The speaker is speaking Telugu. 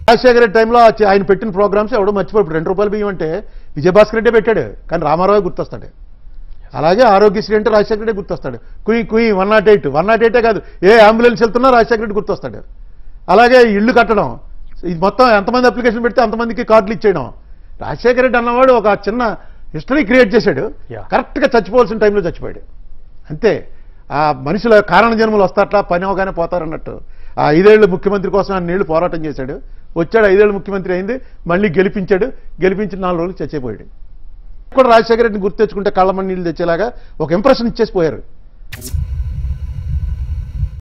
రాజశేఖర రెడ్డి టైంలో ఆ- ఆయన పెట్టిన ప్రోగ్రామ్స్ ఎవడో మర్చిపోయి రెండు రూపాయలు బియ్యం అంటే విజయభాస్కర్ రెడ్డి పెట్టాడు కానీ రామారావు గుర్తొస్తాడు అలాగే ఆరోగ్యశ్రీ అంటే రాజశేఖర రెడ్డి గుర్తొస్తాడు కుయి కుయి one not eight one not ఎయిటే కాదు ఏ అంబులెన్స్ వెళ్తున్నా రాజశేఖర రెడ్డి గుర్తొస్తాడు అలాగే ఇల్లు కట్టడం ఇది మొత్తం ఎంతమంది అప్లికేషన్ పెడితే అంతమందికి కార్డులు ఇచ్చేయడం రాజశేఖర రెడ్డి అన్నవాడు ఒక చిన్న హిస్టరీ క్రియేట్ చేశాడు Yeah. కరెక్ట్గా చచ్చిపోవాల్సిన టైంలో చచ్చిపోయాడు అంతే ఆ మనుషుల కారణ జన్మలు వస్తాట్లా పని అవగానే పోతారన్నట్టు ఆ ఐదేళ్లు ముఖ్యమంత్రి కోసం ఆయన నీళ్లు పోరాటం చేశాడు వచ్చాడు ఐదేళ్ళు ముఖ్యమంత్రి అయింది మళ్ళీ గెలిపించాడు గెలిపించి నాలుగు రోజులు చచ్చిపోయాడు కూడా రాజశేఖర రెడ్డిని గుర్తు తెచ్చుకుంటే కళ్ళమని నీళ్ళు తెచ్చేలాగా ఒక ఇంప్రెషన్ ఇచ్చేసి పోయారు